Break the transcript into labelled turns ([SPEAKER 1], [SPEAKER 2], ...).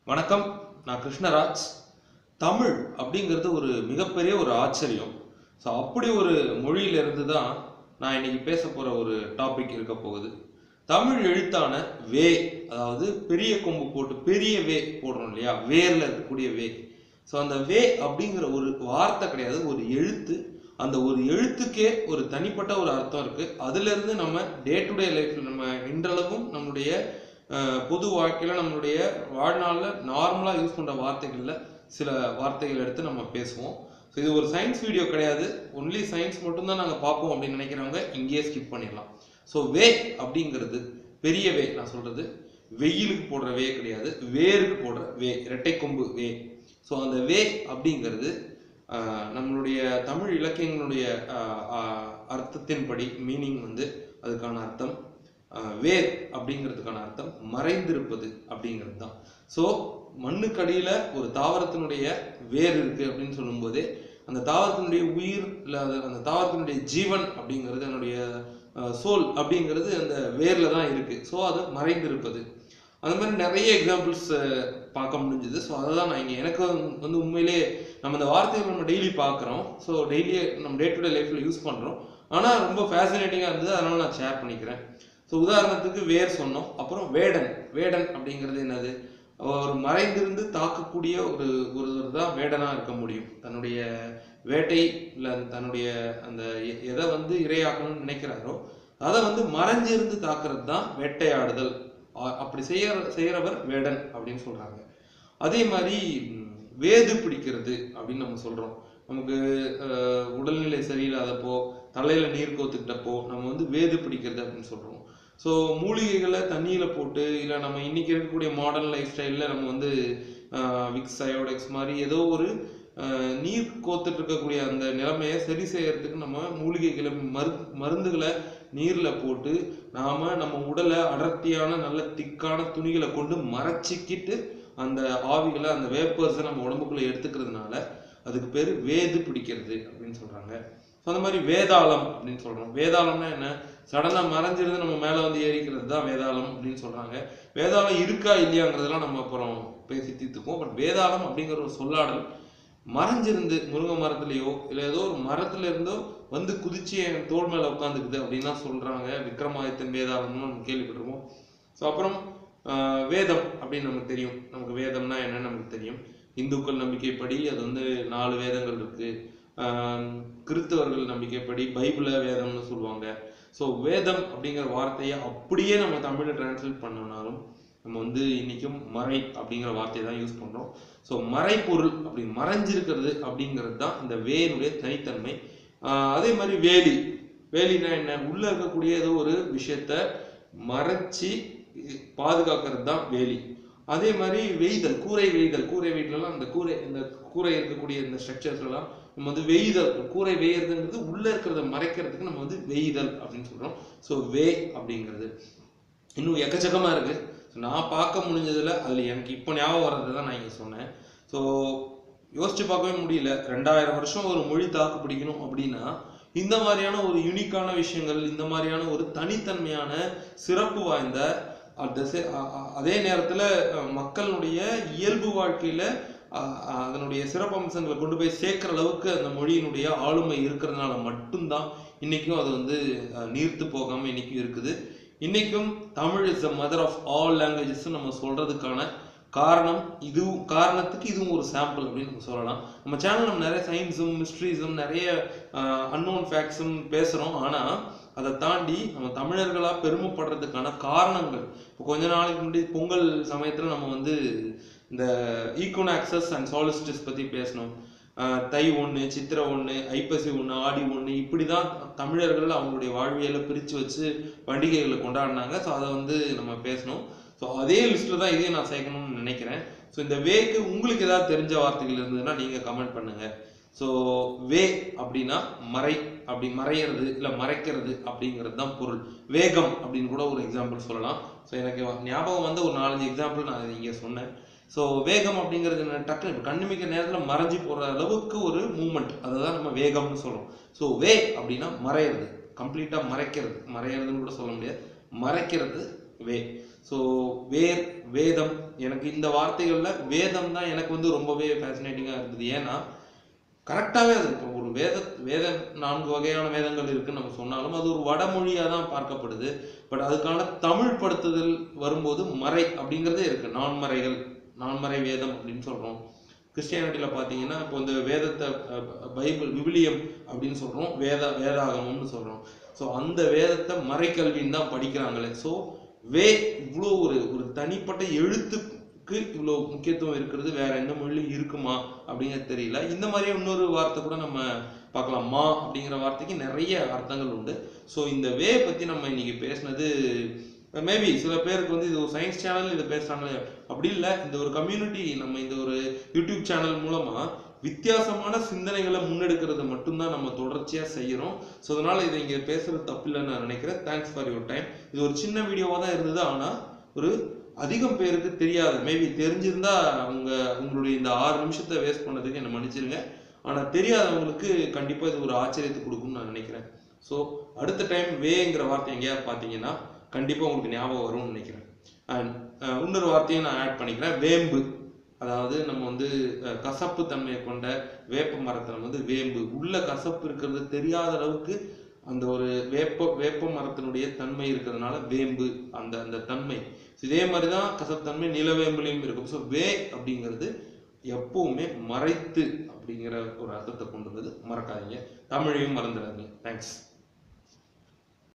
[SPEAKER 1] வணக்கம் நான் கிருஷ்ணராஜ் தமிழ் அப்படிங்கிறது ஒரு மிகப்பெரிய ஒரு ஆச்சரியம் ஸோ அப்படி ஒரு மொழியிலிருந்து தான் நான் இன்னைக்கு பேச போகிற ஒரு டாபிக் இருக்க போகுது தமிழ் எழுத்தான வே அதாவது பெரிய கொம்பு போட்டு பெரிய வே போடுறோம் இல்லையா வேர்ல இருக்கக்கூடிய வே ஸோ அந்த வே அப்படிங்கிற ஒரு வார்த்தை கிடையாது ஒரு எழுத்து அந்த ஒரு எழுத்துக்கே ஒரு தனிப்பட்ட ஒரு அர்த்தம் இருக்கு அதுல இருந்து நம்ம டே டு டே லைஃப்ல நம்ம இன்றளவும் நம்மளுடைய அஹ், பொது வாழ்க்கையில நம்மளுடைய வாழ்நாளில் நார்மலா யூஸ் பண்ற வார்த்தைகள்ல சில வார்த்தைகள் எடுத்து நம்ம பேசுவோம் ஸோ இது ஒரு சயின்ஸ் வீடியோ கிடையாது ஒன்லி சயின்ஸ் மட்டும்தான் நாங்கள் பார்ப்போம் அப்படின்னு நினைக்கிறவங்க இங்கேயே ஸ்கிப் பண்ணிடலாம் ஸோ வே அப்படிங்கிறது பெரிய வே நான் சொல்றது வெயிலுக்கு போடுற வே கிடையாது வேருக்கு போடுற வே இரட்டை கொம்பு வே ஸோ அந்த வே அப்படிங்கிறது ஆஹ், நம்மளுடைய தமிழ் இலக்கியங்களுடைய ஆஹ், ஆஹ், அர்த்தத்தின்படி மீனிங் வந்து அதுக்கான அர்த்தம் ஆஹ், வேர் அப்படிங்கிறதுக்கான அர்த்தம் மறைந்திருப்பது அப்படிங்கிறது தான் ஸோ மண்ணுக்கடியில ஒரு தாவரத்தினுடைய வேர் இருக்கு அப்படின்னு சொல்லும்போதே அந்த தாவரத்தினுடைய உயிர் இல்ல அது- அந்த தாவரத்தினுடைய ஜீவன் அப்படிங்கிறது அதனுடைய சோல் அப்படிங்கிறது அந்த வேர்ல தான் இருக்கு ஸோ அது மறைந்திருப்பது அந்த மாதிரி நிறைய எக்ஸாம்பிள்ஸ் பார்க்க முடிஞ்சுது ஸோ அதை தான் நான் இங்கே எனக்கு வந்து உண்மையிலே நம்ம இந்த வார்த்தைகள் நம்ம டெய்லி பார்க்குறோம் ஸோ டெய்லி நம்ம டே டு டே லைஃப்பில் யூஸ் பண்ணுறோம் ஆனால் ரொம்ப ஃபேசினேட்டிங்காக இருந்தது அதனால நான் ஷேர் பண்ணிக்கிறேன் ஸோ உதாரணத்துக்கு வேர் சொன்னோம் அப்புறம் வேடன் வேடன் அப்படிங்கிறது என்னது ஒரு மறைந்திருந்து தாக்கக்கூடிய ஒரு ஒருவர் தான் வேடனாக இருக்க முடியும் தன்னுடைய வேட்டை இல்லை தன்னுடைய அந்த எ- எதை வந்து இரையாக்கணும்னு நினைக்கிறாரோ அதை வந்து மறைஞ்சிருந்து தாக்குறது தான் வேட்டையாடுதல் அ- அப்படி செய்ய செய்யறவர் வேடன் அப்படின்னு சொல்றாங்க அதே மாதிரி ம், வேது பிடிக்கிறது அப்படின்னு நம்ம சொல்றோம் நமக்கு அஹ், உடல்நிலை சரியில்லாதப்போ தலையில நீர் கோத்துக்கிட்டப்போ நம்ம வந்து வேது பிடிக்கிறது அப்படின்னு சொல்றோம் ஸோ மூலிகைகளை தண்ணியில போட்டு இல்லை நம்ம இன்னைக்கு இருக்கக்கூடிய மாடர்ன் லைஃப் ஸ்டைலில் நம்ம வந்து விக்ஸ் அயோடெக்ஸ் மாதிரி ஏதோ ஒரு அஹ், நீர் கோத்துட்டு இருக்கக்கூடிய அந்த நிலைமையை சரி செய்யறதுக்கு நம்ம மூலிகைகளை மரு மருந்துகளை நீர்ல போட்டு நாம நம்ம உடலை அடர்த்தியான நல்ல திக்கான துணிகளை கொண்டு மறைச்சிக்கிட்டு அந்த ஆவிகளை அந்த வேப்பர்ஸை நம்ம உடம்புக்குள்ள எடுத்துக்கிறதுனால அதுக்கு பேர் வேது பிடிக்கிறது அப்படின்னு சொல்றாங்க ஸோ அந்த மாதிரி வேதாளம் அப்படின்னு சொல்றோம் வேதாளம்னா என்ன சடனா மறைஞ்சிருந்து நம்ம மேல வந்து ஏறிக்கிறது தான் வேதாளம் அப்படின்னு சொல்றாங்க வேதாளம் இருக்கா இல்லையாங்கிறதெல்லாம் நம்ம அப்புறம் பேசி தீர்த்துக்குவோம் பட் வேதாளம் அப்படிங்கிற ஒரு சொல்லாடல் மறைஞ்சிருந்து முருங்கை மரத்துலயோ இல்லை ஏதோ ஒரு மரத்துல இருந்தோ வந்து குதிச்சு என் தோள் மேல உட்காந்துக்குது அப்படின்னு தான் சொல்றாங்க விக்ரமாதித்தன் வேதாளம்னு நம்ம கேள்விப்பட்டிருக்கோம் ஸோ அப்புறம் ஆஹ், வேதம் அப்படின்னு நமக்கு தெரியும் நமக்கு வேதம்னா என்னன்னு நமக்கு தெரியும் இந்துக்கள் நம்பிக்கைப்படி அது வந்து நாலு வேதங்கள் இருக்கு ஆஹ், கிறிஸ்தவர்கள் நம்பிக்கைப்படி பைபிள வேதம்னு சொல்லுவாங்க ஸோ வேதம் அப்படிங்கிற வார்த்தையை அப்படியே நம்ம தமிழ்ல டிரான்ஸ்லேட் பண்ணனாலும் நம்ம வந்து இன்னைக்கும் மறை அப்படிங்கிற வார்த்தையை தான் யூஸ் பண்றோம் ஸோ மறைப்பொருள் அப்படி மறைஞ்சிருக்கிறது அப்படிங்கிறது தான் இந்த வேனுடைய தனித்தன்மை ஆஹ் அதே மாதிரி வேலி வேலினா என்ன உள்ள இருக்கக்கூடிய ஏதோ ஒரு விஷயத்த மறைச்சி பாதுகாக்கிறது தான் வேலி அதே மாதிரி வெய்தல் கூரை வெய்தல் கூரை வெய்தலாம் அந்த கூரை இந்த கூரை இருக்கக்கூடிய இந்த ஸ்ட்ரக்சர்ஸ் எல்லாம் நம்ம வந்து வெய்தல் கூரை வெய்யறதுங்கிறது உள்ள இருக்கிறத மறைக்கிறதுக்கு நம்ம வந்து வெய்தல் அப்படின்னு சொல்றோம் ஸோ வே அப்படிங்கிறது இன்னும் எக்கச்சக்கமா இருக்கு So, நான் பார்க்க முடிஞ்சதுல அதுல எனக்கு இப்போ ஞாபகம் வர்றது தான் நான் இங்க சொன்னேன் ஸோ யோசிச்சு பார்க்கவே முடியல ரெண்டாயிரம் வருஷம் ஒரு மொழி தாக்கு பிடிக்கணும் அப்படின்னா இந்த மாதிரியான ஒரு யூனிக்கான விஷயங்கள் இந்த மாதிரியான ஒரு தனித்தன்மையான சிறப்பு வாய்ந்த at the sa- அ- அ- அதே நேரத்துல அஹ், மக்களுடைய இயல்பு வாழ்க்கையில அஹ், அஹ், அதனுடைய சிறப்பம்சங்களை கொண்டு போய் சேர்க்கிற அளவுக்கு அந்த மொழியினுடைய ஆளுமை இருக்கிறதுனால மட்டும்தான் இன்னைக்கும் அது வந்து அஹ், நீர்த்து போகாம இன்னைக்கும் இருக்குது இன்னைக்கும் Tamil is the mother of all languages நம்ம சொல்றதுக்கான காரணம் இதுவும் காரணத்துக்கு இதுவும் ஒரு சாம்பிள் அப்படின்னு நம்ம சொல்லலாம் நம்ம சேனல் நம்ம நிறைய சயின்ஸும் மிஸ்ட்ரீஸும் நிறைய அன்னோன் ஃபேக்ட்ஸும் பேசுறோம் ஆனா அதை தாண்டி நம்ம தமிழர்களா பெருமைப்படுறதுக்கான காரணங்கள் இப்போ கொஞ்ச நாளைக்கு முன்னாடி பொங்கல் சமயத்துல நம்ம வந்து இந்த ஈக்குனாக்சஸ் அண்ட் சாலிஸ்டிஸ் பத்தி பேசணும் ஆஹ் தை ஒண்ணு சித்திரை ஒண்ணு ஐப்பசி ஒண்ணு ஆடி ஒண்ணு இப்படிதான் தமிழர்கள் அவங்களுடைய வாழ்வியலை பிரிச்சு வச்சு பண்டிகைகளை கொண்டாடினாங்க ஸோ அதை வந்து நம்ம பேசணும் ஸோ அதே லிஸ்ட்ல தான் இதையும் நான் சேர்க்கணும்னு நினைக்கிறேன் ஸோ இந்த வேக்கு உங்களுக்கு ஏதாவது தெரிஞ்ச வார்த்தைகள் இருந்ததுன்னா நீங்க கமெண்ட் பண்ணுங்க ஸோ வே அப்படின்னா மறை அப்படி மறையிறது இல்லை மறைக்கிறது அப்படிங்கிறது தான் பொருள் வேகம் அப்படின்னு கூட ஒரு எக்ஸாம்பிள் சொல்லலாம் ஸோ எனக்கு ஞாபகம் வந்து ஒரு நாலஞ்சு எக்ஸாம்பிள் நான் இங்கே சொன்னேன் ஸோ வேகம் அப்படிங்கிறது என்ன டக்குனு இப்போ கண்ணுமிக்க நேரத்தில் மறைஞ்சு போகிற அளவுக்கு ஒரு மூமெண்ட் அதை தான் நம்ம வேகம்னு சொல்றோம் ஸோ வே அப்படின்னா மறையிறது கம்ப்ளீட்டாக மறைக்கிறது மறையிறதுன்னு கூட சொல்ல முடியாது மறைக்கிறது வே ஸோ வேர் வேதம் எனக்கு இந்த வார்த்தைகள்ல வேதம் தான் எனக்கு வந்து ரொம்பவே ஃபேசினேட்டிங்காக இருந்தது ஏன்னா கரெக்டாகவே அது இப்போ ஒரு வேத வேத நான்கு வகையான வேதங்கள் இருக்குன்னு நம்ம சொன்னாலும் அது ஒரு வடமொழியாக தான் பார்க்கப்படுது பட் அதுக்கான தமிழ் படுத்துதல் வரும்போது மறை அப்படிங்கிறதே இருக்கு நான்மறைகள் நான்மறை வேதம் அப்படின்னு சொல்றோம் கிறிஸ்டியானிட்டியில் பார்த்தீங்கன்னா இப்போ இந்த வேதத்தை அஹ், பைபிள் விவிலியம் அப்படின்னு சொல்றோம் வேத வேதாகமம்னு சொல்றோம் ஸோ அந்த வேதத்தை மறைக்கல்வின்னு தான் படிக்கிறாங்களே ஸோ வே இவ்வளோ ஒரு ஒரு தனிப்பட்ட எழுத்துக்கு இவ்வளோ முக்கியத்துவம் இருக்கிறது வேற எந்த மொழியிலும் இருக்குமா அப்படிங்கிறது தெரியல இந்த மாதிரி இன்னொரு வார்த்தை கூட நம்ம பார்க்கலாம் மா அப்படிங்கிற வார்த்தைக்கு நிறைய அர்த்தங்கள் உண்டு ஸோ இந்த வே பற்றி நம்ம இன்னைக்கு பேசினது மேபி சில பேருக்கு வந்து இது ஒரு சயின்ஸ் சேனல் இதை பேசுறாங்களே அப்படி இல்லை இந்த ஒரு கம்யூனிட்டி நம்ம இந்த ஒரு யூடியூப் சேனல் மூலமா வித்தியாசமான சிந்தனைகளை முன்னெடுக்கிறது மட்டும்தான் நம்ம தொடர்ச்சியா செய்யறோம் ஸோ அதனால இதை இங்க பேசுறது தப்பில்லைன்னு நான் நினைக்கிறேன் தேங்க்ஸ் ஃபார் யுவர் டைம் இது ஒரு சின்ன வீடியோவா தான் இருந்தது ஆனா ஒரு அதிகம் பேருக்கு தெரியாது மேபி தெரிஞ்சிருந்தா உங்க உங்களுடைய இந்த ஆறு நிமிஷத்தை வேஸ்ட் பண்ணதுக்கு என்ன மன்னிச்சிருங்க ஆனா தெரியாதவங்களுக்கு கண்டிப்பா இது ஒரு ஆச்சரியத்தை கொடுக்கும்னு நான் நினைக்கிறேன் ஸோ அடுத்த டைம் வேங்கிற வார்த்தை எங்கேயாவது பார்த்தீங்கன்னா கண்டிப்பா உங்களுக்கு ஞாபகம் வரும்னு நினைக்கிறேன் அண்ட் இன்னொரு வார்த்தையும் நான் ஆட் பண்ணிக்கிறேன் வேம்பு அதாவது நம்ம வந்து அஹ், கசப்பு தன்மையை கொண்ட வேப்ப மரத்துல வந்து வேம்பு உள்ள கசப்பு இருக்கிறது தெரியாத அளவுக்கு அந்த ஒரு வேப்ப வேப்ப மரத்தினுடைய தன்மை இருக்கிறதுனால வேம்பு அந்த அந்த தன்மை இதே மாதிரி தான் கசப்புத்தன்மை நிலவேம்புலையும் இருக்கும் ஸோ வே அப்படிங்கிறது எப்பவுமே மறைத்து அப்படிங்கிற ஒரு அர்த்தத்தை கொண்டு வந்தது மறக்காதீங்க தமிழையும் மறந்துடாதீங்க தேங்க்ஸ்